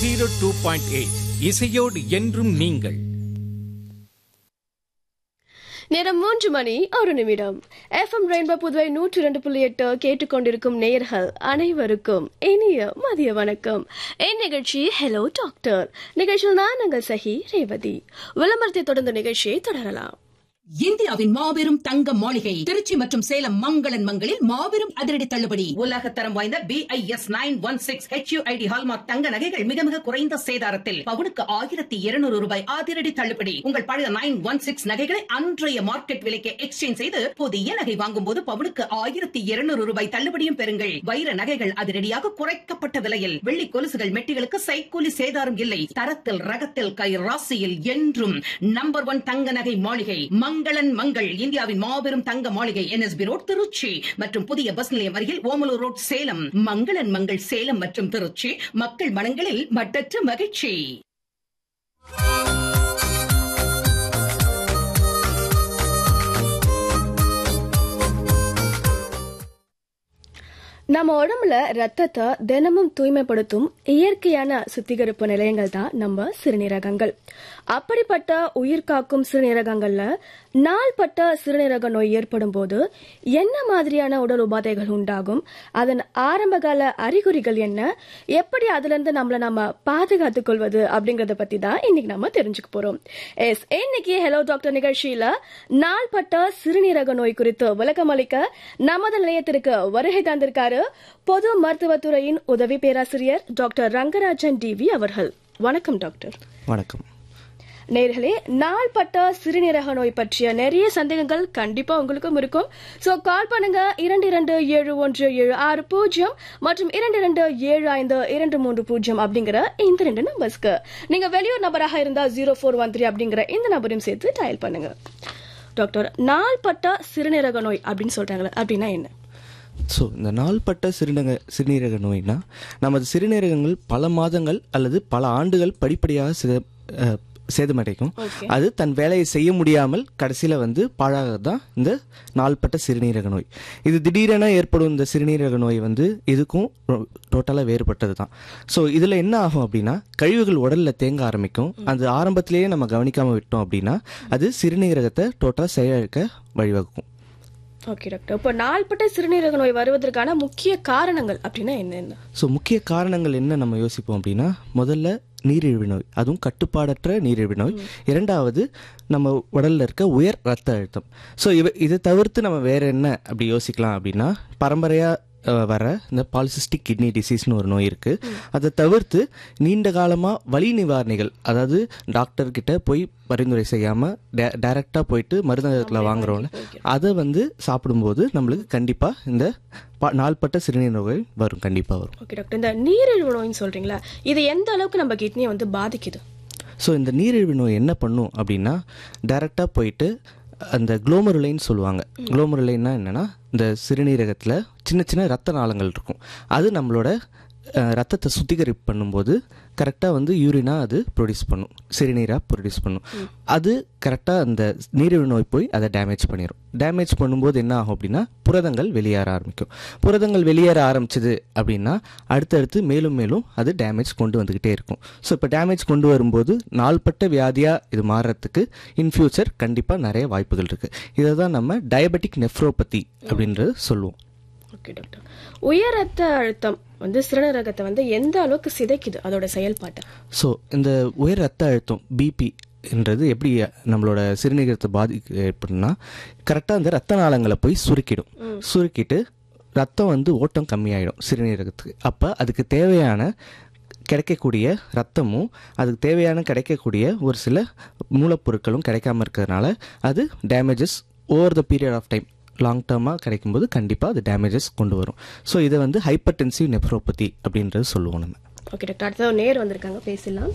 Zero two point eight இசையோடு என்றும் நீங்கள் நேரம் மூன்று மணி ஒரு நிமிடம் எஃப்எம் ரெயின்போ புதுவை நூற்றி இரண்டு புள்ளி எட்டு கேட்டுக்கொண்டிருக்கும் நேயர்கள் அனைவருக்கும் இனிய மதிய வணக்கம் என் நிகழ்ச்சி ஹலோ டாக்டர் நிகழ்ச்சியில் நான் உங்கள் சஹி ரேவதி விளம்பரத்தை தொடர்ந்த நிகழ்ச்சியை தொடரலாம் இந்தியாவின் மாபெரும் தங்க மாளிகை திருச்சி மற்றும் சேலம் மங்களன் மங்களில் மாபெரும் அதிரடி தள்ளுபடி உலக தரம் வாய்ந்த B I S nine one six HUID hallmark தங்க நகைகள் மிக மிக குறைந்த சேதாரத்தில் பவுனுக்கு ஆயிரத்தி இருநூறு ரூபாய் அதிரடி தள்ளுபடி உங்கள் பழைய நைன் ஒன் சிக்ஸ் நகைகளை அன்றைய மார்க்கெட் விலைக்கு எக்ஸ்சேஞ்ச் செய்து புதிய நகை வாங்கும் போது பவுனுக்கு ஆயிரத்தி இருநூறு ரூபாய் தள்ளுபடியும் பெறுங்கள் வைர நகைகள் அதிரடியாக குறைக்கப்பட்ட விலையில் வெள்ளி கொலுசுகள் மெட்டிகளுக்கு சைக்கூலி சேதாரம் இல்லை தரத்தில் ரகத்தில் கை ராசியில் என்றும் நம்பர் ஒன் தங்க நகை மாளிகை மங்களன் மங்கள் இந்தியாவின் மாபெரும் தங்க மாளிகை என்எஸ்பி ரோட் திருச்சி மற்றும் புதிய பஸ் நிலையம் அருகில் ஓமலூர் ரோட் சேலம் மங்களன் மங்கள் சேலம் மற்றும் திருச்சி மக்கள் மனங்களில் மட்டற்ற மகிழ்ச்சி நம்ம உடம்புல ரத்தத்தை தினமும் தூய்மைப்படுத்தும் இயற்கையான சுத்திகரிப்பு நிலையங்கள் தான் நம்ம சிறுநீரகங்கள் அப்படிப்பட்ட உயிர் காக்கும் சிறுநீரகங்கள்ல நாள்பட்ட சிறுநீரக நோய் ஏற்படும் போது என்ன மாதிரியான உடல் உபாதைகள் உண்டாகும் அதன் ஆரம்பகால அறிகுறிகள் என்ன எப்படி அதுல இருந்து நம்மள நம்ம பாதுகாத்துக் கொள்வது அப்படிங்கறத பத்தி தான் இன்னைக்கு நம்ம தெரிஞ்சுக்க போறோம் எஸ் இன்னைக்கு ஹலோ டாக்டர் நிகழ்ச்சியில நாள்பட்ட சிறுநீரக நோய் குறித்து விளக்கம் அளிக்க நமது நிலையத்திற்கு வருகை தந்திருக்காரு பொது மருத்துவத்துறையின் உதவி பேராசிரியர் டாக்டர் ரங்கராஜன் டிவி அவர்கள் வணக்கம் டாக்டர் வணக்கம் நேர்களே நாள்பட்ட சிறுநீரக நோய் பற்றிய நிறைய சந்தேகங்கள் கண்டிப்பா உங்களுக்கும் இருக்கும் சோ கால் பண்ணுங்க இரண்டு இரண்டு ஏழு ஒன்று ஏழு ஆறு பூஜ்ஜியம் மற்றும் இரண்டு இரண்டு ஏழு ஐந்து இரண்டு மூன்று பூஜ்ஜியம் அப்படிங்கிற இந்த ரெண்டு நம்பர்ஸ்க்கு நீங்க வெளியூர் நபராக இருந்தா ஜீரோ ஃபோர் ஒன் த்ரீ அப்படிங்கிற இந்த நம்பரையும் சேர்த்து டயல் பண்ணுங்க டாக்டர் நாள்பட்ட சிறுநீரக நோய் அப்படின்னு சொல்றாங்களே அப்படின்னா என்ன ஸோ இந்த நாள்பட்ட சிறுநீரக சிறுநீரக நோய்னா நமது சிறுநீரகங்கள் பல மாதங்கள் அல்லது பல ஆண்டுகள் படிப்படியாக சித அஹ், சேதமடைக்கும் Okay. அது தன் வேலையை செய்ய முடியாமல் கடைசியில் வந்து பாழாகிறது தான் இந்த நாள்பட்ட சிறுநீரக நோய் இது திடீரென ஏற்படும் இந்த சிறுநீரக நோய் வந்து இதுக்கும் டோட்டலாக வேறுபட்டது தான் ஸோ இதில் என்ன ஆகும் அப்படின்னா கழிவுகள் உடலில் தேங்க ஆரம்பிக்கும் அது ஆரம்பத்திலேயே நம்ம கவனிக்காமல் விட்டோம் அப்படின்னா அது சிறுநீரகத்தை டோட்டலாக செயலிழக்க வழிவகுக்கும் ஓகே டாக்டர் இப்போ நாள்பட்ட சிறுநீரக நோய் வருவதற்கான முக்கிய காரணங்கள் அப்படின்னா என்னென்ன ஸோ முக்கிய காரணங்கள் என்ன நம்ம யோசிப்போம் அப்படின்னா முதல்ல நீரிழிவு நோய் அதுவும் கட்டுப்பாடற்ற நீரிழிவு நோய் இரண்டாவது நம்ம உடல்ல இருக்க உயர் ரத்த அழுத்தம் ஸோ இவ இதை தவிர்த்து நம்ம வேற என்ன அப்படி யோசிக்கலாம் அப்படின்னா பரம்பரையாக வர இந்த பாலிசிஸ்டிக் கிட்னி டிசீஸ்னு ஒரு நோய் இருக்குது அதை தவிர்த்து நீண்ட காலமாக வலி நிவாரணிகள் அதாவது டாக்டர் கிட்ட போய் பரிந்துரை செய்யாமல் டே டைரெக்டாக போயிட்டு மருந்தகத்தில் வாங்குறோம்ல அதை வந்து சாப்பிடும்போது நம்மளுக்கு கண்டிப்பாக இந்த ப- நாள்பட்ட சிறுநீர் நோய் வரும் கண்டிப்பாக வரும் ஓகே டாக்டர் இந்த நீரிழிவு நோய்னு சொல்றீங்களா இது எந்த அளவுக்கு நம்ம கிட்னியை வந்து பாதிக்குது ஸோ இந்த நீரிழிவு நோய் என்ன பண்ணும் அப்படின்னா டைரெக்டாக போயிட்டு அந்த குளோமருலைன்னு சொல்லுவாங்க குளோமருலைன்னா என்னென்னா இந்த சிறுநீரகத்தில் சின்ன சின்ன ரத்த நாளங்கள் இருக்கும் அது நம்மளோட அஹ், ரத்தத்தை சுத்திகரிப்பு பண்ணும்போது கரெக்டாக வந்து யூரினா அது ப்ரொடியூஸ் பண்ணும் சிறுநீராக ப்ரொடியூஸ் பண்ணும் அது கரெக்டாக அந்த நீரிழிவு நோய் போய் அதை டேமேஜ் பண்ணிடும் டேமேஜ் பண்ணும்போது என்ன ஆகும் அப்படின்னா புரதங்கள் வெளியேற ஆரம்பிக்கும் புரதங்கள் வெளியேற ஆரம்பிச்சது அப்படின்னா அடுத்தடுத்து மேலும் மேலும் அது டேமேஜ் கொண்டு வந்துக்கிட்டே இருக்கும் ஸோ இப்போ டேமேஜ் கொண்டு வரும்போது நாள்பட்ட வியாதியாக இது மாறுறதுக்கு இன் ஃபியூச்சர் கண்டிப்பாக நிறைய வாய்ப்புகள் இருக்குது இதை தான் நம்ம டயபெட்டிக் நெஃப்ரோபதி அப்படின்றது சொல்லுவோம் ஓகே டாக்டர் உயர் ரத்த அழுத்தம் வந்து சிறுநீரகத்தை வந்து எந்த அளவுக்கு சிதைக்குது அதோட செயல்பாட்டை ஸோ இந்த உயர் ரத்த அழுத்தம் பிபி என்றது எப்படி நம்மளோட சிறுநீரகத்தை பாதிக்க ஏற்படும்னா கரெக்டாக அந்த ரத்த நாளங்களை போய் சுருக்கிடும் சுருக்கிட்டு ரத்தம் வந்து ஓட்டம் கம்மியாயிடும் சிறுநீரகத்துக்கு அப்போ அதுக்கு தேவையான கிடைக்கக்கூடிய ரத்தமும் அதுக்கு தேவையான கிடைக்கக்கூடிய ஒரு சில மூலப்பொருட்களும் கிடைக்காம இருக்கிறதுனால அது damages over the period of time long டேர்மாக கிடைக்கும்போது கண்டிப்பாக அது டேமேஜஸ் கொண்டு வரும் ஸோ இதை வந்து ஹைப்பர்டென்சிவ் நெஃப்ரோபதி அப்படின்றது சொல்லுவோம் நம்ம ஓகே டாக்டர் அடுத்த ஒரு நேர் வந்திருக்காங்க பேசலாம்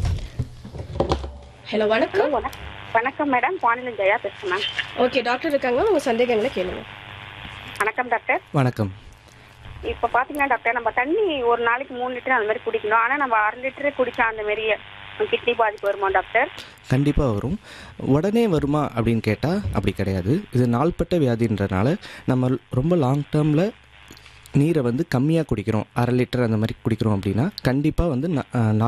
ஹலோ வணக்கம் வண- வணக்கம் மேடம் வானிலை ஜெயா பேசுறேன் மேம் ஓகே டாக்டர் இருக்காங்க உங்க சந்தேகங்களை கேளுங்க வணக்கம் டாக்டர் வணக்கம் இப்போ பாத்தீங்கன்னா டாக்டர் நம்ம தண்ணி ஒரு நாளைக்கு மூணு லிட்டர் அந்த மாதிரி குடிக்கணும் ஆனா நம்ம அரை லிட்டர் குடிச்சா அந்த மாதிரி கிட்னி பாதிப்பு வருமா டாக்டர் கண்டிப்பாக வரும் உடனே வருமா அப்படின்னு கேட்டால் அப்படி கிடையாது இது நாள்பட்ட வியாதின்றனால நம்ம ரொம்ப லாங் டேர்மில் நீரை வந்து கம்மியாக குடிக்கிறோம் அரை லிட்டர் அந்த மாதிரி குடிக்கிறோம் அப்படின்னா கண்டிப்பாக வந்து நா- அஹ்